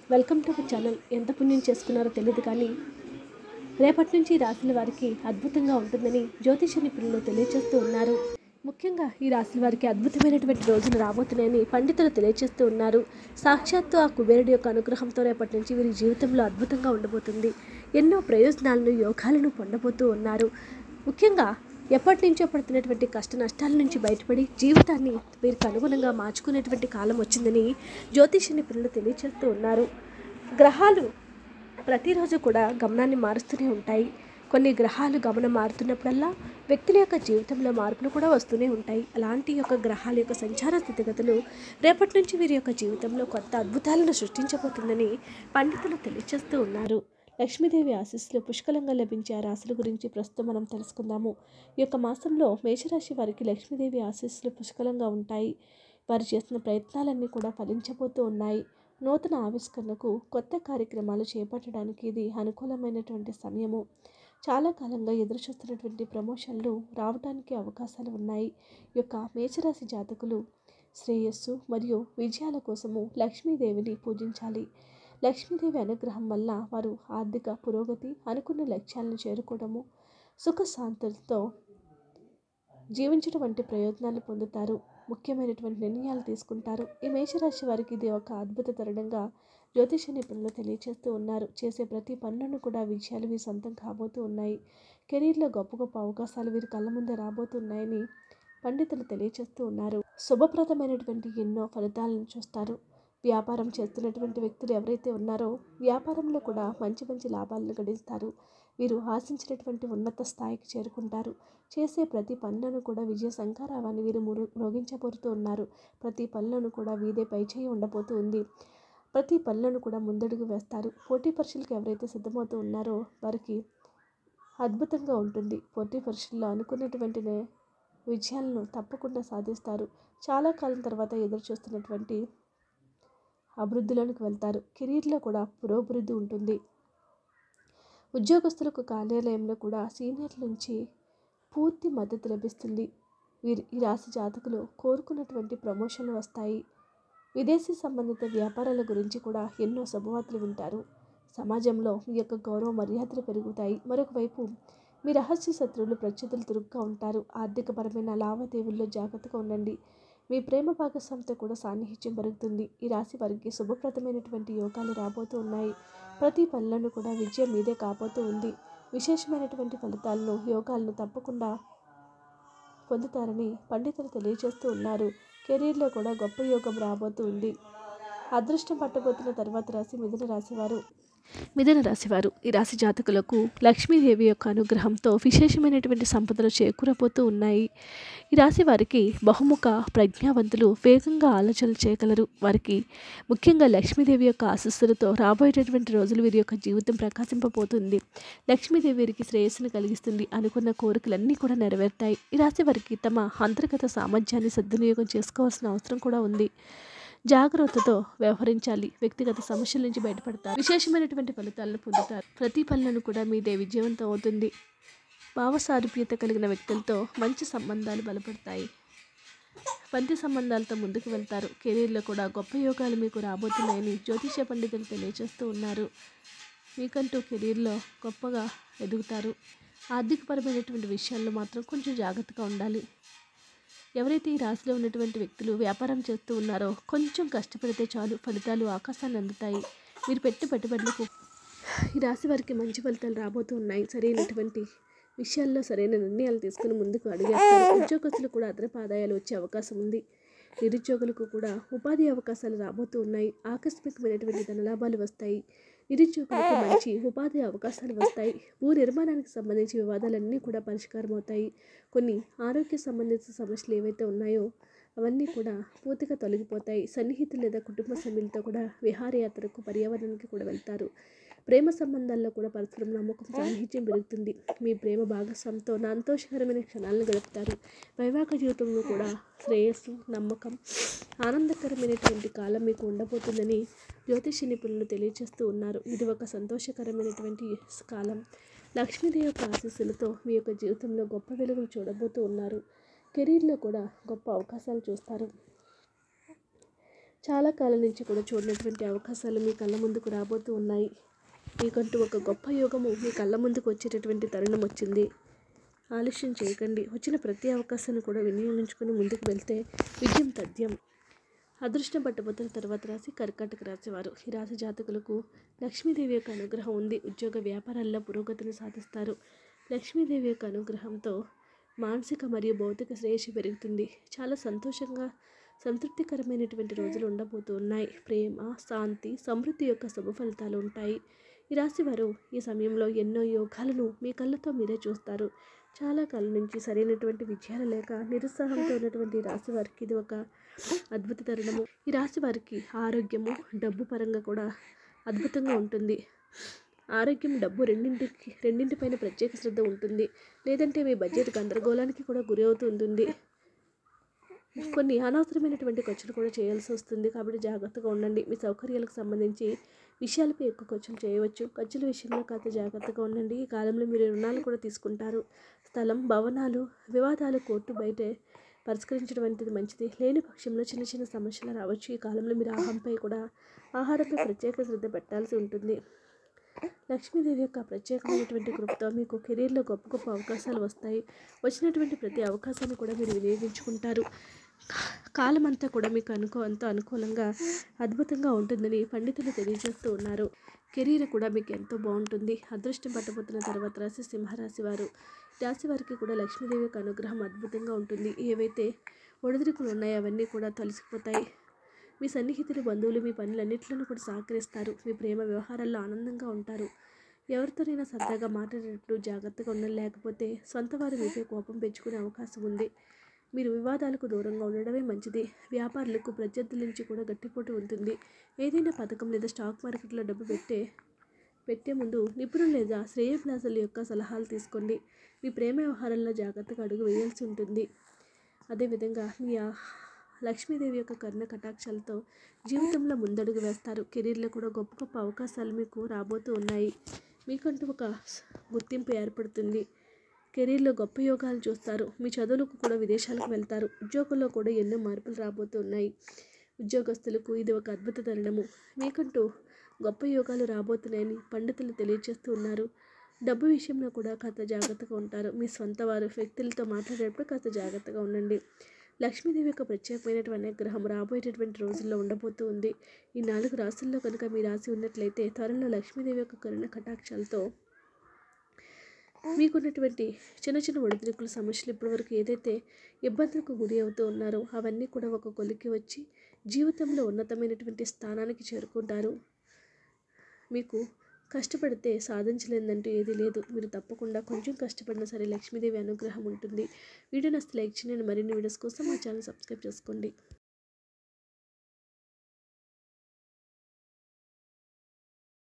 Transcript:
welcome to our channel ఎంత పుణ్యం చేసుకున్నారో తెలియదు కానీ రేపటి నుంచి ఈ రాశుల వారికి అద్భుతంగా ఉంటుందని జ్యోతిష నిపుణులు తెలియజేస్తూ ఉన్నారు ముఖ్యంగా ఈ రాశుల వారికి అద్భుతమైనటువంటి రోజులు రాబోతున్నాయని పండితులు తెలియజేస్తూ ఉన్నారు సాక్షాత్తు ఆ కుబేరుడి యొక్క అనుగ్రహంతో రేపటి నుంచి వీరి జీవితంలో అద్భుతంగా ఉండబోతుంది ఎన్నో ప్రయోజనాలను యోగాలను పొందబోతూ ఉన్నారు ముఖ్యంగా ఎప్పటి నుంచో పడుతున్నటువంటి కష్ట నష్టాల నుంచి బయటపడి జీవితాన్ని వీరికి అనుగుణంగా మార్చుకునేటువంటి కాలం వచ్చిందని జ్యోతిష నిపుణులు తెలియజేస్తూ ఉన్నారు గ్రహాలు ప్రతిరోజు కూడా గమనాన్ని మారుస్తూనే ఉంటాయి కొన్ని గ్రహాలు గమనం మారుతున్నప్పుడల్లా వ్యక్తుల యొక్క జీవితంలో మార్పులు కూడా వస్తూనే ఉంటాయి అలాంటి యొక్క గ్రహాల యొక్క సంచార స్థితిగతులు రేపటి నుంచి వీరి యొక్క జీవితంలో కొత్త అద్భుతాలను సృష్టించబోతుందని పండితులు తెలియజేస్తూ ఉన్నారు లక్ష్మీదేవి ఆశీస్సులు పుష్కలంగా లభించే ఆ రాశుల గురించి ప్రస్తుతం మనం తెలుసుకుందాము ఈ యొక్క మాసంలో మేషరాశి వారికి లక్ష్మీదేవి ఆశీస్సులు పుష్కలంగా ఉంటాయి వారు చేసిన ప్రయత్నాలన్నీ కూడా ఫలించబోతూ ఉన్నాయి నూతన ఆవిష్కరణకు కొత్త కార్యక్రమాలు చేపట్టడానికి ఇది అనుకూలమైనటువంటి సమయము చాలా కాలంగా ఎదురు చూస్తున్నటువంటి ప్రమోషన్లు రావడానికి అవకాశాలు ఉన్నాయి ఈ యొక్క మేషరాశి జాతకులు శ్రేయస్సు మరియు విజయాల కోసము లక్ష్మీదేవిని పూజించాలి లక్ష్మీదేవి అనుగ్రహం వల్ల వారు ఆర్థిక పురోగతి అనుకున్న లక్ష్యాలను చేరుకోవడము సుఖశాంతులతో జీవించడం వంటి ప్రయోజనాలు పొందుతారు ముఖ్యమైనటువంటి నిర్ణయాలు తీసుకుంటారు ఈ మేషరాశి వారికి ఇది ఒక అద్భుత తరుణంగా జ్యోతిష నిపుణులు తెలియజేస్తూ ఉన్నారు చేసే ప్రతి పనులను కూడా విజయాలు వీరి సొంతం కాబోతూ ఉన్నాయి కెరీర్లో గొప్ప గొప్ప అవకాశాలు వీరి కళ్ళ ముందే రాబోతున్నాయని పండితులు తెలియజేస్తూ ఉన్నారు శుభప్రదమైనటువంటి ఎన్నో ఫలితాలను చూస్తారు వ్యాపారం చేస్తున్నటువంటి వ్యక్తులు ఎవరైతే ఉన్నారో వ్యాపారంలో కూడా మంచి మంచి లాభాలను గడిస్తారు వీరు ఆశించినటువంటి ఉన్నత స్థాయికి చేరుకుంటారు చేసే ప్రతి పనులను కూడా విజయ శంకారావాన్ని వీరు మురు మ్రోగించబోతూ ఉన్నారు ప్రతి పనులను కూడా వీదే పైచేయి ఉండబోతూ ఉంది ప్రతి పనులను కూడా ముందడుగు వేస్తారు పోటీ పరీక్షలకు ఎవరైతే సిద్ధమవుతూ ఉన్నారో వారికి అద్భుతంగా ఉంటుంది పోటీ పరీక్షల్లో అనుకున్నటువంటి నే- విజయాలను తప్పకుండా సాధిస్తారు చాలా కాలం తర్వాత ఎదురు చూస్తున్నటువంటి అభివృద్ధిలోనికి వెళ్తారు కెరీర్లో కూడా పురోభివృద్ధి ఉంటుంది ఉద్యోగస్తులకు కార్యాలయంలో కూడా సీనియర్ల నుంచి పూర్తి మద్దతు లభిస్తుంది వీరి ఈ రాశి జాతకులు కోరుకున్నటువంటి ప్రమోషన్లు వస్తాయి విదేశీ సంబంధిత వ్యాపారాల గురించి కూడా ఎన్నో శుభవార్తలు వింటారు సమాజంలో మీ యొక్క గౌరవ మర్యాదలు పెరుగుతాయి మరొక వైపు మీ రహస్య శత్రువులు ప్రత్యర్థులు చురుగ్గా ఉంటారు ఆర్థికపరమైన లావాదేవీల్లో జాగ్రత్తగా ఉండండి మీ ప్రేమ భాగస్వామితో కూడా సాన్నిహిత్యం పెరుగుతుంది ఈ రాశి వారికి శుభప్రదమైనటువంటి యోగాలు రాబోతూ ఉన్నాయి ప్రతి పనులను కూడా విజయం మీదే కాబోతూ ఉంది విశేషమైనటువంటి ఫలితాలను యోగాలను తప్పకుండా పొందుతారని పండితులు తెలియజేస్తూ ఉన్నారు కెరీర్లో కూడా గొప్ప యోగం రాబోతూ ఉంది అదృష్టం పట్టబోతున్న తర్వాత రాశి మిథున రాశి వారు మిథున రాశివారు ఈ రాశి జాతకులకు లక్ష్మీదేవి యొక్క అనుగ్రహంతో విశేషమైనటువంటి సంపదలు చేకూరబోతూ ఉన్నాయి ఈ రాశి వారికి బహుముఖ ప్రజ్ఞావంతులు వేగంగా ఆలోచనలు చేయగలరు వారికి ముఖ్యంగా లక్ష్మీదేవి యొక్క ఆశస్సులతో రాబోయేటటువంటి రోజులు వీరి యొక్క జీవితం ప్రకాశింపబోతుంది లక్ష్మీదేవి వీరికి శ్రేయస్సును కలిగిస్తుంది అనుకున్న కోరికలన్నీ కూడా నెరవేరుతాయి ఈ రాశి వారికి తమ అంతర్గత సామర్థ్యాన్ని సద్వినియోగం చేసుకోవాల్సిన అవసరం కూడా ఉంది జాగ్రత్తతో వ్యవహరించాలి వ్యక్తిగత సమస్యల నుంచి బయటపడతారు విశేషమైనటువంటి ఫలితాలను పొందుతారు ప్రతి పనులను కూడా మీదే విజయవంతం అవుతుంది భావసారూప్యత కలిగిన వ్యక్తులతో మంచి సంబంధాలు బలపడతాయి పంతి సంబంధాలతో ముందుకు వెళ్తారు కెరీర్లో కూడా గొప్ప యోగాలు మీకు రాబోతున్నాయని జ్యోతిష పండితులు తెలియజేస్తూ ఉన్నారు మీకంటూ కెరీర్లో గొప్పగా ఎదుగుతారు ఆర్థికపరమైనటువంటి విషయాల్లో మాత్రం కొంచెం జాగ్రత్తగా ఉండాలి ఎవరైతే ఈ రాశిలో ఉన్నటువంటి వ్యక్తులు వ్యాపారం చేస్తూ ఉన్నారో కొంచెం కష్టపడితే చాలు ఫలితాలు ఆకాశాన్ని అందుతాయి మీరు పెట్టే పెట్టుబడులకు ఈ రాశి వారికి మంచి ఫలితాలు రాబోతూ ఉన్నాయి సరైనటువంటి విషయాల్లో సరైన నిర్ణయాలు తీసుకుని ముందుకు అడిగేస్తారు ఉద్యోగస్తులు కూడా అదనపు ఆదాయాలు వచ్చే అవకాశం ఉంది నిరుద్యోగులకు కూడా ఉపాధి అవకాశాలు రాబోతూ ఉన్నాయి ఆకస్మికమైనటువంటి ధనలాభాలు వస్తాయి నిరుద్యోగులకు మంచి ఉపాధి అవకాశాలు వస్తాయి భూ నిర్మాణానికి సంబంధించి వివాదాలన్నీ కూడా పరిష్కారం అవుతాయి కొన్ని ఆరోగ్య సంబంధిత సమస్యలు ఏవైతే ఉన్నాయో అవన్నీ కూడా పూర్తిగా తొలగిపోతాయి సన్నిహితులు లేదా కుటుంబ సభ్యులతో కూడా విహారయాత్రకు పర్యావరణానికి కూడా వెళ్తారు ప్రేమ సంబంధాల్లో కూడా పరస్పరం నమ్మకం సాన్నిహిత్యం పెరుగుతుంది మీ ప్రేమ భాగస్వామితో సంతోషకరమైన క్షణాలను గడుపుతారు వైవాహిక జీవితంలో కూడా శ్రేయస్సు నమ్మకం ఆనందకరమైనటువంటి కాలం మీకు ఉండబోతుందని జ్యోతిష నిపుణులు తెలియజేస్తూ ఉన్నారు ఇది ఒక సంతోషకరమైనటువంటి కాలం లక్ష్మీదేవి యొక్క ఆశీస్సులతో మీ యొక్క జీవితంలో గొప్ప వెలుగులు చూడబోతూ ఉన్నారు కెరీర్లో కూడా గొప్ప అవకాశాలు చూస్తారు చాలా కాలం నుంచి కూడా చూడనటువంటి అవకాశాలు మీ కళ్ళ ముందుకు రాబోతూ ఉన్నాయి మీకంటూ ఒక గొప్ప యోగము మీ కళ్ళ ముందుకు వచ్చేటటువంటి తరుణం వచ్చింది ఆలస్యం చేయకండి వచ్చిన ప్రతి అవకాశాన్ని కూడా వినియోగించుకొని ముందుకు వెళ్తే విజయం తథ్యం అదృష్టం పట్టబోతున్న తర్వాత రాశి కర్కాటక రాశి వారు ఈ రాశి జాతకులకు లక్ష్మీదేవి యొక్క అనుగ్రహం ఉంది ఉద్యోగ వ్యాపారాల్లో పురోగతిని సాధిస్తారు లక్ష్మీదేవి యొక్క అనుగ్రహంతో మానసిక మరియు భౌతిక శ్రేయస్సు పెరుగుతుంది చాలా సంతోషంగా సంతృప్తికరమైనటువంటి రోజులు ఉండబోతూ ఉన్నాయి ప్రేమ శాంతి సమృద్ధి యొక్క శుభ ఫలితాలు ఉంటాయి ఈ రాశి వారు ఈ సమయంలో ఎన్నో యోగాలను మీ కళ్ళతో మీరే చూస్తారు చాలా కాలం నుంచి సరైనటువంటి విజయాలు లేక నిరుత్సాహంతో ఉన్నటువంటి ఈ రాశి వారికి ఇది ఒక అద్భుత తరుణము ఈ రాశి వారికి ఆరోగ్యము డబ్బు పరంగా కూడా అద్భుతంగా ఉంటుంది ఆరోగ్యం డబ్బు రెండింటికి రెండింటిపైన ప్రత్యేక శ్రద్ధ ఉంటుంది లేదంటే మీ బడ్జెట్ గందరగోళానికి కూడా గురి అవుతూ ఉంటుంది కొన్ని అనవసరమైనటువంటి ఖర్చులు కూడా చేయాల్సి వస్తుంది కాబట్టి జాగ్రత్తగా ఉండండి మీ సౌకర్యాలకు సంబంధించి విషయాలపై ఎక్కువ ఖర్చులు చేయవచ్చు ఖర్చుల విషయంలో కాస్త జాగ్రత్తగా ఉండండి ఈ కాలంలో మీరు రుణాలు కూడా తీసుకుంటారు స్థలం భవనాలు వివాదాలు కోర్టు బయటే పరిష్కరించడం వంటిది మంచిది లేని పక్షంలో చిన్న చిన్న సమస్యలు రావచ్చు ఈ కాలంలో మీరు ఆహారంపై కూడా ఆహారంపై ప్రత్యేక శ్రద్ధ పెట్టాల్సి ఉంటుంది లక్ష్మీదేవి యొక్క ప్రత్యేకమైనటువంటి కృపతో మీకు కెరీర్లో గొప్ప గొప్ప అవకాశాలు వస్తాయి వచ్చినటువంటి ప్రతి అవకాశాన్ని కూడా మీరు వినియోగించుకుంటారు కాలం అంతా కూడా మీకు అనుకో ఎంతో అనుకూలంగా అద్భుతంగా ఉంటుందని పండితులు తెలియజేస్తూ ఉన్నారు కెరీర్ కూడా మీకు ఎంతో బాగుంటుంది అదృష్టం పట్టబోతున్న తర్వాత రాశి సింహరాశి వారు రాశి వారికి కూడా లక్ష్మీదేవి యొక్క అనుగ్రహం అద్భుతంగా ఉంటుంది ఏవైతే ఒడిదుడుకులు ఉన్నాయో అవన్నీ కూడా తొలసిపోతాయి మీ సన్నిహితులు బంధువులు మీ పనులన్నింటిలోనూ కూడా సహకరిస్తారు మీ ప్రేమ వ్యవహారాల్లో ఆనందంగా ఉంటారు ఎవరితోనైనా సరదాగా మాట్లాడేటప్పుడు జాగ్రత్తగా ఉండాలి లేకపోతే సొంత వారు మీపై కోపం పెంచుకునే అవకాశం ఉంది మీరు వివాదాలకు దూరంగా ఉండడమే మంచిది వ్యాపారులకు ప్రత్యర్థుల నుంచి కూడా గట్టిపోటు ఉంటుంది ఏదైనా పథకం లేదా స్టాక్ మార్కెట్లో డబ్బు పెట్టే పెట్టే ముందు నిపుణులు లేదా శ్రేయభిలాసుల యొక్క సలహాలు తీసుకోండి మీ ప్రేమ వ్యవహారాల్లో జాగ్రత్తగా అడుగు వేయాల్సి ఉంటుంది అదేవిధంగా మీ ఆ లక్ష్మీదేవి యొక్క కరుణ కటాక్షాలతో జీవితంలో ముందడుగు వేస్తారు కెరీర్లో కూడా గొప్ప గొప్ప అవకాశాలు మీకు రాబోతూ ఉన్నాయి మీకంటూ ఒక గుర్తింపు ఏర్పడుతుంది కెరీర్లో గొప్ప యోగాలు చూస్తారు మీ చదువులకు కూడా విదేశాలకు వెళ్తారు ఉద్యోగంలో కూడా ఎన్నో మార్పులు రాబోతూ ఉన్నాయి ఉద్యోగస్తులకు ఇది ఒక అద్భుత తరుణము మీకంటూ గొప్ప యోగాలు రాబోతున్నాయని పండితులు తెలియజేస్తూ ఉన్నారు డబ్బు విషయంలో కూడా కాస్త జాగ్రత్తగా ఉంటారు మీ సొంత వారు వ్యక్తులతో మాట్లాడేటప్పుడు కాస్త జాగ్రత్తగా ఉండండి లక్ష్మీదేవి యొక్క ప్రత్యేకమైనటువంటి గ్రహం రాబోయేటటువంటి రోజుల్లో ఉండబోతూ ఉంది ఈ నాలుగు రాసుల్లో కనుక మీ రాసి ఉన్నట్లయితే త్వరలో లక్ష్మీదేవి యొక్క కరుణ కటాక్షాలతో మీకున్నటువంటి చిన్న చిన్న ఒడిదుడుకుల సమస్యలు ఇప్పటివరకు ఏదైతే ఇబ్బందులకు గురి అవుతూ ఉన్నారో అవన్నీ కూడా ఒక కొలికి వచ్చి జీవితంలో ఉన్నతమైనటువంటి స్థానానికి చేరుకుంటారు మీకు కష్టపడితే సాధించలేదంటూ ఏది లేదు మీరు తప్పకుండా కొంచెం కష్టపడినా సరే లక్ష్మీదేవి అనుగ్రహం ఉంటుంది వీడియో నస్తే లైక్ చేయండి మరిన్ని వీడియోస్ కోసం మా ఛానల్ సబ్స్క్రైబ్ చేసుకోండి